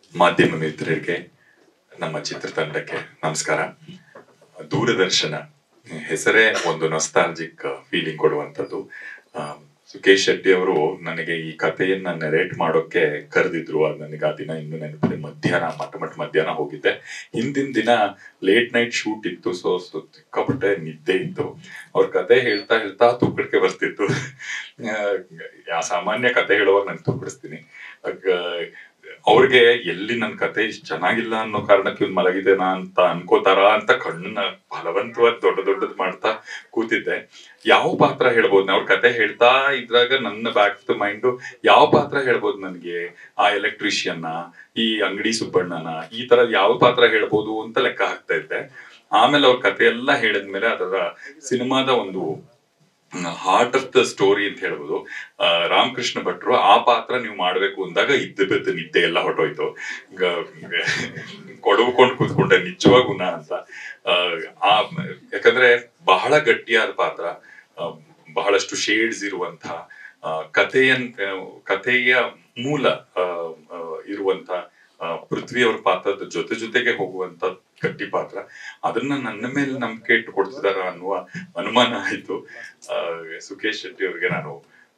ಮಾಧ್ಯಮ ಮಿತ್ರರಿಗೆ ನಮ್ಮ ಚಿತ್ರತಂಡಕ್ಕೆ ನಮಸ್ಕಾರ ದೂರದರ್ಶನ ಹೆಸರೇ ಒಂದು ನೊಸ್ಟಾಲಜಿಕ್ ಫೀಲಿಂಗ್ ಕೊಡುವಂಥದ್ದು ಆ, ಸುಕೇಶ್ ಶೆಟ್ಟಿ ಅವರು ನನಗೆ ಈ ಕಥೆಯನ್ನ ನೆರೇಟ್ ಮಾಡೋಕೆ ಕರೆದಿದ್ರು ಅದು ನನಗೆ ಆ ದಿನ ಇನ್ನು ನೆನಪಿದೆ ಮಧ್ಯಾಹ್ನ ಮಟ್ಟ ಮಟ್ಟ ಮಧ್ಯಾಹ್ನ ಹೋಗಿದ್ದೆ ಹಿಂದಿನ ದಿನ ಲೇಟ್ ನೈಟ್ ಶೂಟ್ ಇತ್ತು ಸೊ ಸೊ ಸಿಕ್ಕಾಪಟ್ಟೆ ನಿದ್ದೆ ಇತ್ತು ಅವ್ರ ಕತೆ ಹೇಳ್ತಾ ಹೇಳ್ತಾ ತೂಕಡಿಕೆ ಬರ್ತಿತ್ತು ಆ, ಯಾ ಸಾಮಾನ್ಯ ಕತೆ ಹೇಳುವಾಗ ನಾನು ತೂಕಡಿಸ್ತೀನಿ ಅವ್ರಿಗೆ ಎಲ್ಲಿ ನನ್ನ ಕತೆ ಇಷ್ಟು ಚೆನ್ನಾಗಿಲ್ಲ ಅನ್ನೋ ಕಾರಣಕ್ಕೆ ಇವ್ನು ಮಲಗಿದೇನಾ ಅಂತ ಅನ್ಕೋತಾರ ಅಂತ ಕಣ್ಣನ್ನ ಬಲವಂತವಾದ ದೊಡ್ಡ ದೊಡ್ಡದ್ ಮಾಡ್ತಾ ಕೂತಿದ್ದೆ ಯಾವ ಪಾತ್ರ ಹೇಳ್ಬೋದು ಅವ್ರ ಕತೆ ಹೇಳ್ತಾ ಇದ್ರಾಗ ನನ್ನ ಬ್ಯಾಕ್ ಟು ಮೈಂಡ್ ಯಾವ ಪಾತ್ರ ಹೇಳ್ಬೋದು ನನಗೆ ಆ ಎಲೆಕ್ಟ್ರಿಷಿಯನ್ನ ಈ ಅಂಗಡಿ ಸುಬ್ಬಣ್ಣನ ಈ ತರ ಯಾವ ಪಾತ್ರ ಹೇಳ್ಬೋದು ಅಂತ ಲೆಕ್ಕ ಹಾಕ್ತಾ ಇದ್ದೆ ಆಮೇಲೆ ಅವ್ರ ಕತೆ ಎಲ್ಲ ಹೇಳಿದ್ಮೇಲೆ ಅದರ ಸಿನಿಮಾದ ಒಂದು ಹಾರ್ಟ್ ಆಫ್ ದ ಸ್ಟೋರಿ ಅಂತ ಹೇಳ್ಬೋದು ಆ, ರಾಮಕೃಷ್ಣ ಭಟ್ರು ಆ ಪಾತ್ರ ನೀವು ಮಾಡ್ಬೇಕು ಅಂದಾಗ ಇದ್ದ ಬಿದ್ದು ನಿದ್ದೆ ಎಲ್ಲ ಹೊಟ್ಟೋಯ್ತು ಗ- ಕೊಡವುಕೊಂಡು ಕೂತ್ಕೊಂಡೆ ನಿಜವಾಗ್ ಗುಣ ಅಂತ ಆ, ಆ ಯಾಕಂದ್ರೆ ಬಹಳ ಗಟ್ಟಿಯಾದ ಪಾತ್ರ ಆ, ಬಹಳಷ್ಟು ಶೇಡ್ಸ್ ಇರುವಂತ ಕಥೆಯ ಕಥೆಯ ಮೂಲ ಆ, ಆ, ಇರುವಂತ ಆ, ಪೃಥ್ವಿ ಅವ್ರ ಪಾತ್ರದ ಜೊತೆ ಜೊತೆಗೆ ಹೋಗುವಂತ ಗಟ್ಟಿ ಪಾತ್ರ ಅದನ್ನ ನನ್ನ ಮೇಲೆ ನಂಬಿಕೆ ಇಟ್ಟು ಕೊಡ್ತಿದಾರ ಅನ್ನುವ ಅನುಮಾನ ಆಯ್ತು ಆ, ಸುಖೇಶ್ ಶೆಟ್ಟಿ ಅವ್ರಿಗೆ ನಾನು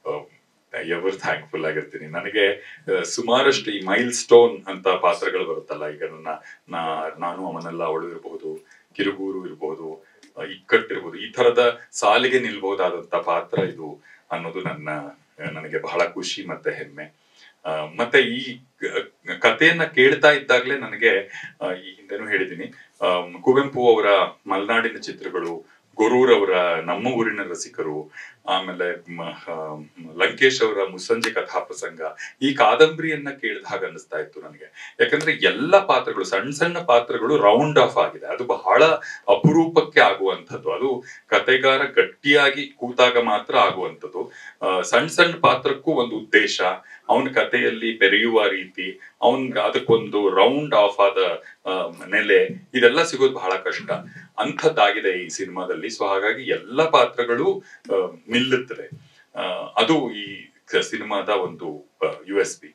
ಎವರ್ ಥ್ಯಾಂಕ್ಫುಲ್ ಆಗಿರ್ತೀನಿ ನನಗೆ ಆ, ಸುಮಾರಷ್ಟು ಈ ಮೈಲ್ ಸ್ಟೋನ್ ಅಂತ ಪಾತ್ರಗಳು ಬರುತ್ತಲ್ಲ ಈಗ ನನ್ನ ನಾ- ನಾನು ಅವನೆಲ್ಲ ಅವಳು ಇರಬಹುದು ಕಿರುಗೂರು ಇರಬಹುದು ಇಕ್ಕಟ್ಟಿರ್ಬೋದು ಈ ತರದ ಸಾಲಿಗೆ ನಿಲ್ಬಹುದಾದಂತ ಪಾತ್ರ ಇದು ಅನ್ನೋದು ನನ್ನ ನನಗೆ ಬಹಳ ಖುಷಿ ಮತ್ತೆ ಹೆಮ್ಮೆ ಆ, ಮತ್ತೆ ಈ ಕ- ಕಥೆಯನ್ನ ಕೇಳ್ತಾ ಇದ್ದಾಗ್ಲೇ ನನಗೆ ಆ, ಈ ಹಿಂದೆನೂ ಹೇಳಿದ್ದೀನಿ ಆಮ್, ಕುವೆಂಪು ಅವರ ಮಲೆನಾಡಿನ ಚಿತ್ರಗಳು ಗೊರೂರ್ ಅವರ ನಮ್ಮ ಊರಿನ ರಸಿಕರು ಆಮೇಲೆ ಮ, ಆ, ಲಂಕೇಶ್ ಅವರ ಮುಸ್ಸಂಜೆ ಕಥಾಪ್ರಸಂಗ ಈ ಕಾದಂಬರಿಯನ್ನ ಕೇಳಿದ ಹಾಗೆ ಅನ್ನಿಸ್ತಾ ಇತ್ತು ನನಗೆ ಯಾಕಂದ್ರೆ ಎಲ್ಲ ಪಾತ್ರಗಳು ಸಣ್ಣ ಸಣ್ಣ ಪಾತ್ರಗಳು ರೌಂಡ್ ಆಫ್ ಆಗಿದೆ ಅದು ಬಹಳ ಅಪರೂಪಕ್ಕೆ ಆಗುವಂಥದ್ದು ಅದು ಕತೆಗಾರ ಗಟ್ಟಿಯಾಗಿ ಕೂತಾಗ ಮಾತ್ರ ಆಗುವಂಥದ್ದು ಆ, ಸಣ್ಣ ಸಣ್ಣ ಪಾತ್ರಕ್ಕೂ ಒಂದು ಉದ್ದೇಶ ಅವನ ಕಥೆಯಲ್ಲಿ ಬೆರೆಯುವ ರೀತಿ ಅವನ್ ಅದಕ್ಕೊಂದು ರೌಂಡ್ ಆಫ್ ಆದ ಆ, ನೆಲೆ ಇದೆಲ್ಲ ಸಿಗೋದು ಬಹಳ ಕಷ್ಟ ಅಂಥದ್ದಾಗಿದೆ ಈ ಸಿನಿಮಾದಲ್ಲಿ ಸೊ ಹಾಗಾಗಿ ಎಲ್ಲ ಪಾತ್ರಗಳು ಆ, ನಿಲ್ಲುತ್ತವೆ ಆ, ಅದು ಈ ಕ- ಸಿನಿಮಾದ ಒಂದು ಯು ಎಸ್ ಪಿ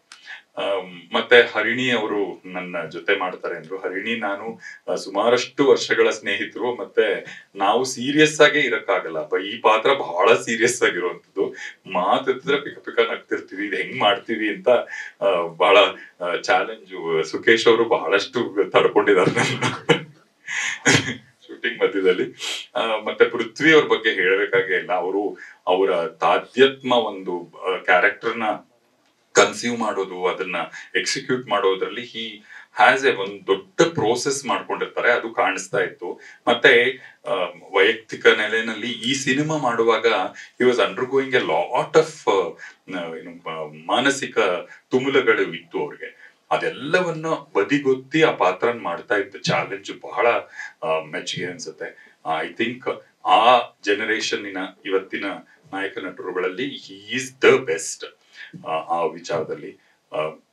ಮತ್ತೆ ಹರಿಣಿ ಅವರು ನನ್ನ ಜೊತೆ ಮಾಡ್ತಾರೆ ಅಂದ್ರು ಹರಿಣಿ ನಾನು ಆ, ಸುಮಾರಷ್ಟು ವರ್ಷಗಳ ಸ್ನೇಹಿತರು ಮತ್ತೆ ನಾವು ಸೀರಿಯಸ್ ಆಗೇ ಇರಕ್ಕಾಗಲ್ಲ ಬ- ಈ ಪಾತ್ರ ಬಹಳ ಸೀರಿಯಸ್ ಆಗಿರುವಂತದ್ದು ಮಾತಿದ್ರೆ ಪಿಕ ಪಿಕ ನಗ್ತಿರ್ತೀವಿ ಇದು ಹೆಂಗ್ ಮಾಡ್ತೀವಿ ಅಂತ ಆ, ಬಹಳ ಚಾಲೆಂಜು ಸುಖೇಶ್ ಅವರು ಬಹಳಷ್ಟು ತಡ್ಕೊಂಡಿದ್ದಾರೆ ಶೂಟಿಂಗ್ ಮಧ್ಯದಲ್ಲಿ ಆ, ಮತ್ತೆ ಪೃಥ್ವಿ ಅವ್ರ ಬಗ್ಗೆ ಹೇಳ್ಬೇಕಾಗೇ ಇಲ್ಲ ಅವರು ಅವರ ತಾಧ್ಯಾತ್ಮ ಒಂದು ಕ್ಯಾರೆಕ್ಟರ್ನ ಕನ್ಸೀವ್ ಮಾಡೋದು ಅದನ್ನ ಎಕ್ಸಿಕ್ಯೂಟ್ ಮಾಡೋದ್ರಲ್ಲಿ ಹಿ ಹ್ಯಾಸ್ ಎ ಒಂದು ದೊಡ್ಡ ಪ್ರೋಸೆಸ್ ಮಾಡ್ಕೊಂಡಿರ್ತಾರೆ ಅದು ಕಾಣಿಸ್ತಾ ಇತ್ತು ಮತ್ತೆ ಆ, ವೈಯಕ್ತಿಕ ನೆಲೆನಲ್ಲಿ ಈ ಸಿನಿಮಾ ಮಾಡುವಾಗ he was undergoing a lot of ಏನು ಮ- ಮಾನಸಿಕ ತುಮುಲಗಳು ಇತ್ತು ಅವ್ರಿಗೆ ಅದೆಲ್ಲವನ್ನ ಬದಿಗೊತ್ತಿ ಆ ಪಾತ್ರನ್ ಮಾಡ್ತಾ ಇದ್ದ ಚಾಲೆಂಜ್ ಬಹಳ ಆ, ಮೆಚ್ಚುಗೆ ಅನ್ಸುತ್ತೆ ಐ ಥಿಂಕ್ ಆ ಜನರೇಷನ್ನಿನ ಇವತ್ತಿನ ನಾಯಕ ನಟರುಗಳಲ್ಲಿ ಈಸ್ ದ ಬೆಸ್ಟ್ ಆ ವಿಚಾರದಲ್ಲಿ ಆ,